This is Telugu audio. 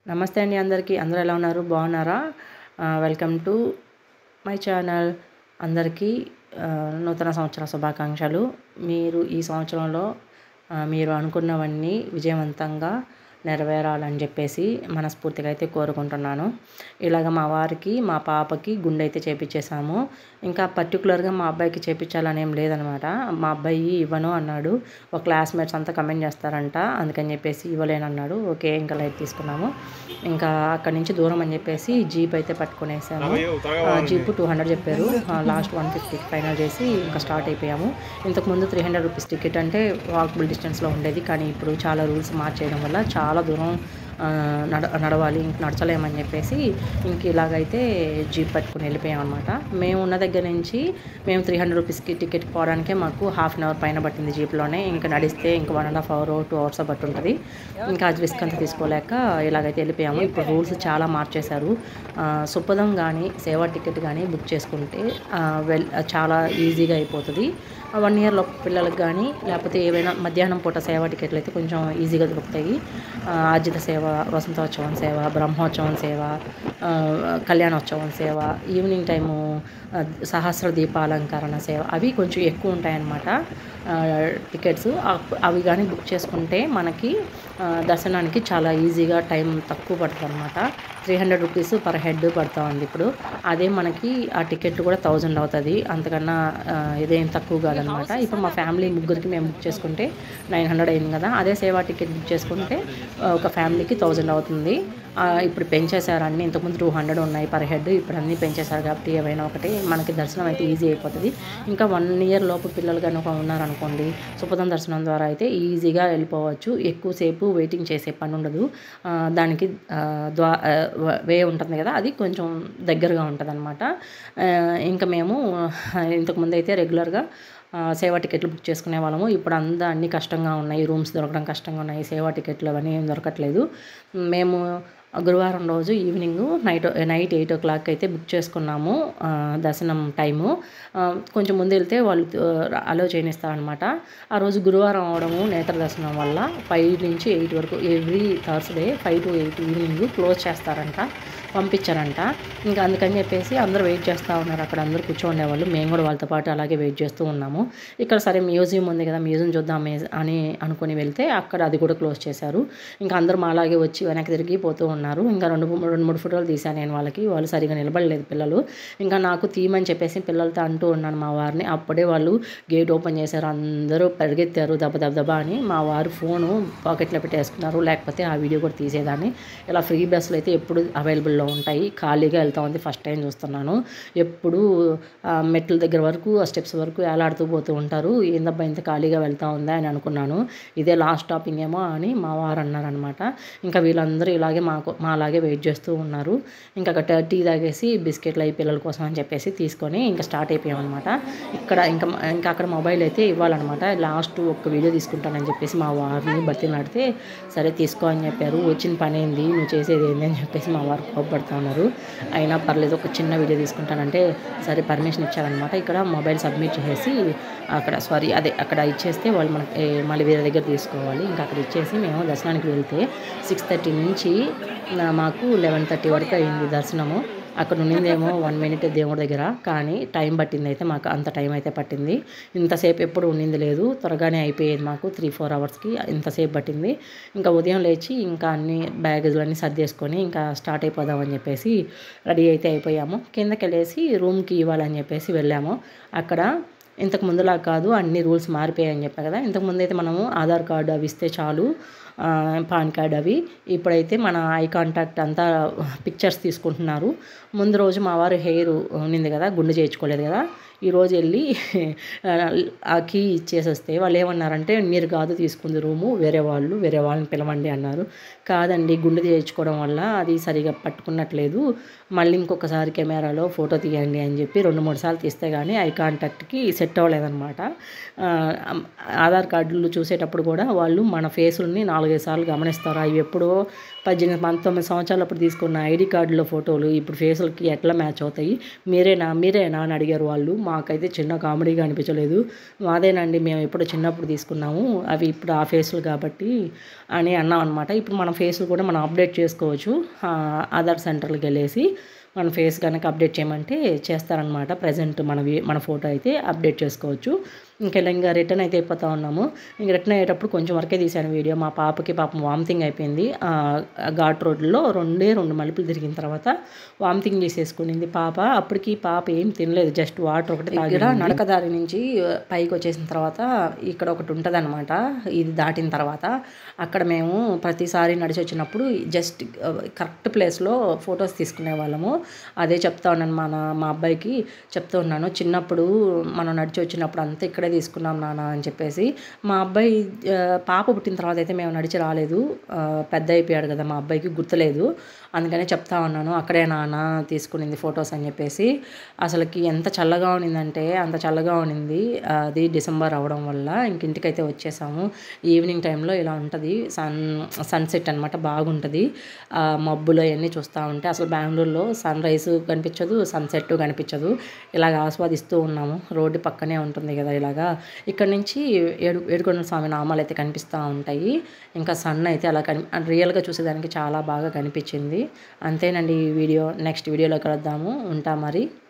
నమస్తే అండి అందరికీ అందరూ ఎలా ఉన్నారు బాగున్నారా ఆ, వెల్కమ్ టు మై ఛానల్ అందరికీ ఆ, నూతన సంవత్సర శుభాకాంక్షలు మీరు ఈ సంవత్సరంలో ఆ, మీరు అనుకున్నవన్నీ విజయవంతంగా నెరవేరాలని చెప్పేసి మనస్ఫూర్తిగా అయితే కోరుకుంటున్నాను ఇలాగ మా వారికి మా పాపకి గుండె అయితే చేపించేసాము ఇంకా పర్టికులర్గా మా అబ్బాయికి చేపించాలని ఏం లేదనమాట మా అబ్బాయి ఇవ్వను అన్నాడు ఒక క్లాస్మేట్స్ అంతా కమెంట్ చేస్తారంట అందుకని చెప్పేసి ఇవ్వలేనన్నాడు ఓకే ఇంకా లైట్ తీసుకున్నాము ఇంకా అక్కడి నుంచి దూరం అని చెప్పేసి జీప్ అయితే పట్టుకునేసాము ఆ, జీప్ టూ హండ్రెడ్ చెప్పారు లాస్ట్ వన్ ఫిఫ్టీకి ఫైనల్ చేసి ఇంకా స్టార్ట్ అయిపోయాము ఇంతకుముందు త్రీ హండ్రెడ్ రూపీస్ టికెట్ అంటే వాకబుల్ డిస్టెన్స్లో ఉండేది కానీ ఇప్పుడు చాలా రూల్స్ మార్చేయడం వల్ల చాలా దూరం ఆ, నడ నడవాలి ఇంక నడచలేమని చెప్పేసి ఇంక ఇలాగైతే జీప్ పట్టుకుని వెళ్ళిపోయాం అనమాట మేము ఉన్న దగ్గర నుంచి మేము త్రీ హండ్రెడ్ రూపీస్కి టికెట్ పోవడానికే మాకు హాఫ్ అన్ అవర్ పైన పట్టింది జీప్లోనే ఇంకా నడిస్తే ఇంకా one and half hour two hours పట్టి ఉంటుంది ఇంకా అది రిస్క్ అంతా తీసుకోలేక ఇలాగైతే వెళ్ళిపోయాము ఇప్పుడు రూల్స్ చాలా మార్చేశారు ఆ, సుప్పదం కానీ సేవా టికెట్ కానీ బుక్ చేసుకుంటే ఆ, వెల్ చాలా ఈజీగా అయిపోతుంది వన్ ఇయర్ లోపు పిల్లలకు కానీ లేకపోతే ఏవైనా మధ్యాహ్నం పూట సేవా టికెట్లు అయితే కొంచెం ఈజీగా దొరుకుతాయి ఆ, ఆర్జిత సేవ వసంతోత్సవం సేవ బ్రహ్మోత్సవం సేవ ఆ, కళ్యాణోత్సవం సేవ ఈవినింగ్ టైము ఆ, సహస్ర దీపాలంకరణ సేవ అవి కొంచెం ఎక్కువ ఉంటాయన్నమాట ఆ, టికెట్స్ అప్- అవి కానీ బుక్ చేసుకుంటే మనకి ఆ, దర్శనానికి చాలా ఈజీగా టైం తక్కువ పడుతుంది అనమాట three hundred rupees per head పడుతూ ఉంది ఇప్పుడు అదే మనకి ఆ టికెట్ కూడా థౌజండ్ అవుతుంది అంతకన్నా ఆ, ఇదేం తక్కువ కాదనమాట ఇప్పుడు మా ఫ్యామిలీ ముగ్గురికి మేము బుక్ చేసుకుంటే నైన్ హండ్రెడ్ అయింది కదా అదే సేవా టికెట్ బుక్ చేసుకుంటే ఆ, ఒక ఫ్యామిలీకి థౌజండ్ అవుతుంది ఆ, ఇప్పుడు పెంచేశారు అన్ని ఇంతకుముందు టూ హండ్రెడ్ ఉన్నాయి పర్ హెడ్ ఇప్పుడు అన్నీ పెంచేశారు కాబట్టి ఏవైనా ఒకటి మనకి దర్శనం అయితే ఈజీ అయిపోతుంది ఇంకా వన్ ఇయర్ లోపు పిల్లలు కనుక ఉన్నారనుకోండి సుపదం దర్శనం ద్వారా అయితే ఈజీగా వెళ్ళిపోవచ్చు ఎక్కువసేపు వెయిటింగ్ చేసే పని ఉండదు ఆ, దానికి ఆ, ద్వా ఆ, వ- వే ఉంటుంది కదా అది కొంచెం దగ్గరగా ఉంటుంది అనమాట ఇంకా మేము ఇంతకుముందు అయితే రెగ్యులర్గా ఆ, సేవా టికెట్లు బుక్ చేసుకునే వాళ్ళము ఇప్పుడు అంతా అన్ని కష్టంగా ఉన్నాయి రూమ్స్ దొరకడం కష్టంగా ఉన్నాయి సేవా టికెట్లు అవన్నీ ఏం దొరకట్లేదు మేము గురువారం రోజు evening night night eight o'clock అయితే బుక్ చేసుకున్నాము ఆ, దర్శనం టైము ఆ, కొంచెం ముందు వెళ్తే వాళ్ళు అలో చేయనిస్తారనమాట ఆ రోజు గురువారం అవడము నేత్ర దర్శనం వల్ల ఫైవ్ నుంచి ఎయిట్ వరకు every Thursday five to eight evening close చేస్తారంట పంపించారంట ఇంకా అందుకని చెప్పేసి అందరూ వెయిట్ చేస్తూ ఉన్నారు అక్కడ అందరూ కూర్చోండేవాళ్ళు మేము కూడా వాళ్ళతో పాటు అలాగే వెయిట్ చేస్తూ ఉన్నాము ఇక్కడ సరే మ్యూజియం ఉంది కదా మ్యూజియం చూద్దాం అని అనుకుని వెళ్తే అక్కడ అది కూడా క్లోజ్ చేశారు ఇంకా అందరూ మా అలాగే వచ్చి వెనక్కి తిరిగి పోతూ ఉన్నారు ఇంకా రెండు మూ- రెండు మూడు ఫోటోలు తీశాను నేను వాళ్ళకి వాళ్ళు సరిగా నిలబడలేదు పిల్లలు ఇంకా నాకు తీయమని చెప్పేసి పిల్లలతో అంటూ ఉన్నాను మా వారిని అప్పుడే వాళ్ళు గేట్ ఓపెన్ చేశారు అందరూ పరిగెత్తారు దెబ్బ దెబ్బ దెబ్బ అని మా వారు ఫోను పాకెట్లో పెట్టేసుకున్నారు లేకపోతే ఆ వీడియో కూడా తీసేదాన్ని ఇలా ఫ్రీ బస్సులు అయితే ఎప్పుడు అవైలబుల్లో ఉంటాయి ఖాళీగా వెళ్తా ఉంది ఫస్ట్ టైం చూస్తున్నాను ఎప్పుడు ఆ, మెట్ల దగ్గర వరకు ఆ స్టెప్స్ వరకు వేలాడుతూ పోతూ ఉంటారు ఏందబ్బా ఇంత ఖాళీగా వెళ్తా ఉందా అని అనుకున్నాను ఇదే లాస్ట్ స్టాపింగ్ ఏమో అని మా వారు అన్నారనమాట ఇంకా వీళ్ళందరూ ఇలాగే మాకు మా అలాగే వెయిట్ చేస్తూ ఉన్నారు ఇంకా అక్కడ టీ తాగేసి బిస్కెట్లు అయి పిల్లల కోసం అని చెప్పేసి తీసుకొని ఇంకా స్టార్ట్ అయిపోయాం అనమాట ఇక్కడ ఇంకా ఇంకా అక్కడ మొబైల్ అయితే ఇవ్వాలన్నమాట లాస్ట్ ఒక వీడియో తీసుకుంటానని చెప్పేసి మా వారిని బతిలాడితే సరే తీసుకో అని చెప్పారు వచ్చిన పని ఏంది నువ్వు చేసేది ఏంది అని చెప్పేసి మా వారు కోపడుతూ ఉన్నారు అయినా పర్లేదు ఒక చిన్న వీడియో తీసుకుంటానంటే సరే పర్మిషన్ ఇచ్చారనమాట ఇక్కడ మొబైల్ సబ్మిట్ చేసేసి అక్కడ సారీ అదే అక్కడ ఇచ్చేస్తే వాళ్ళు మనకి ఏ, మళ్ళీ వేరే దగ్గర తీసుకోవాలి ఇంకా అక్కడ ఇచ్చేసి మేము దర్శనానికి వెళ్తే సిక్స్ థర్టీ నుంచి నా- మాకు లెవెన్ థర్టీ వరకు అయింది దర్శనము అక్కడ ఉన్నిందేమో వన్ మినిట్ దేవుడి దగ్గర కానీ టైం పట్టింది అయితే మాకు అంత టైం అయితే పట్టింది ఇంతసేపు ఎప్పుడు ఉండింది లేదు త్వరగానే అయిపోయేది మాకు త్రీ ఫోర్ అవర్స్కి ఇంతసేపు పట్టింది ఇంకా ఉదయం లేచి ఇంకా అన్ని బ్యాగేజ్లన్నీ సర్దేసుకొని ఇంకా స్టార్ట్ అయిపోదామని చెప్పేసి రెడీ అయితే అయిపోయాము కిందకి వెళ్ళేసి రూమ్కి ఇవ్వాలని చెప్పేసి వెళ్ళాము అక్కడ ఇంతకు ముందులా కాదు అన్ని రూల్స్ మారిపోయాయని చెప్పా కదా ఇంతకు ముందు అయితే మనము ఆధార్ కార్డు అవి ఇస్తే చాలు ఆ, పాన్ కార్డ్ అవి ఇప్పుడైతే మన ఐ కాంటాక్ట్ అంతా పిక్చర్స్ తీసుకుంటున్నారు ముందు రోజు మా వారు హెయిర్ ఉన్నింది కదా గుండు చేయించుకోలేదు కదా ఈరోజు వెళ్ళి ఆ కీ ఇచ్చేసి వస్తే వాళ్ళు ఏమన్నారంటే మీరు కాదు తీసుకుంది రూము వేరే వాళ్ళు వేరే వాళ్ళని పిలవండి అన్నారు కాదండి గుండు చేయించుకోవడం వల్ల అది సరిగా పట్టుకున్నట్లేదు మళ్ళీ ఇంకొకసారి కెమెరాలో ఫోటో తీయండి అని చెప్పి రెండు మూడు సార్లు తీస్తే కానీ ఐ కాంటాక్ట్కి సెట్ అవ్వలేదన్నమాట ఆ, ఆధార్ కార్డులు చూసేటప్పుడు కూడా వాళ్ళు మన ఫేసుల్ని నాలుగైదు సార్లు గమనిస్తారు అవి ఎప్పుడో పద్దెనిమిది పంతొమ్మిది సంవత్సరాలు అప్పుడు తీసుకున్న ఐడి కార్డులో ఫోటోలు ఇప్పుడు ఫేసులకి ఎట్లా మ్యాచ్ అవుతాయి మీరేనా మీరేనా అని అడిగారు వాళ్ళు మాకైతే చిన్న కామెడీగా అనిపించలేదు మాదేనండి మేము ఎప్పుడు చిన్నప్పుడు తీసుకున్నాము అవి ఇప్పుడు ఆ ఫేస్లు కాబట్టి అని అన్నాం అనమాట ఇప్పుడు మన ఫేస్లు కూడా మనం అప్డేట్ చేసుకోవచ్చు ఆ, ఆధార్ సెంటర్కి వెళ్ళేసి మన ఫేస్ కనుక అప్డేట్ చేయమంటే చేస్తారనమాట ప్రజెంట్ మన వి- మన ఫోటో అయితే అప్డేట్ చేసుకోవచ్చు ఇంకా ఇలా ఇంకా రిటర్న్ అయితే అయిపోతా ఉన్నాము ఇంక రిటర్న్ అయ్యేటప్పుడు కొంచెం వరకే తీశాను వీడియో మా పాపకి పాపం వామిటింగ్ అయిపోయింది ఆ ఘాట్ రోడ్లో రెండే రెండు మలుపులు తిరిగిన తర్వాత వామిటింగ్ చేసేసుకునింది పాప అప్పటికి పాప ఏం తినలేదు జస్ట్ వాటర్ ఒకటి దగ్గర నడకదారి నుంచి పైకి వచ్చేసిన తర్వాత ఇక్కడ ఒకటి ఉంటుంది అనమాట ఇది దాటిన తర్వాత అక్కడ మేము ప్రతిసారి నడిచి వచ్చినప్పుడు జస్ట్ కరెక్ట్ ప్లేస్లో ఫొటోస్ తీసుకునే వాళ్ళము అదే చెప్తా ఉన్నాను మన మా అబ్బాయికి చెప్తూ ఉన్నాను చిన్నప్పుడు మనం నడిచి వచ్చినప్పుడు అంతా ఇక్కడే తీసుకున్నాం నాన్న అని చెప్పేసి మా అబ్బాయి ఆ, పాప పుట్టిన తర్వాత అయితే మేము నడిచి రాలేదు ఆ, పెద్ద అయిపోయాడు కదా మా అబ్బాయికి గుర్తులేదు అందుకనే చెప్తా ఉన్నాను అక్కడే నాన్న తీసుకునింది ఫొటోస్ అని చెప్పేసి అసలుకి ఎంత చల్లగా ఉన్నిందంటే అంత చల్లగా ఉన్నింది ఆ, అది డిసెంబర్ అవడం వల్ల ఇంక ఇంటికైతే వచ్చేసాము ఈవినింగ్ టైంలో ఇలా ఉంటుంది సన్ సన్సెట్ అనమాట బాగుంటుంది ఆ, మబ్బులు అవన్నీ చూస్తూ ఉంటే అసలు బెంగళూరులో సన్ రైజ్ కనిపించదు సన్సెట్ కనిపించదు ఇలాగ ఆస్వాదిస్తూ ఉన్నాము రోడ్డు పక్కనే ఉంటుంది కదా ఇలాగా ఇక్కడ నుంచి ఏడు ఏడుకొండల స్వామి నామాలు అయితే కనిపిస్తూ ఉంటాయి ఇంకా సన్ అయితే అలా కని రియల్గా చూసేదానికి చాలా బాగా కనిపించింది అంతేనండి ఈ వీడియో నెక్స్ట్ వీడియోలో కలుద్దాము ఉంటా మరి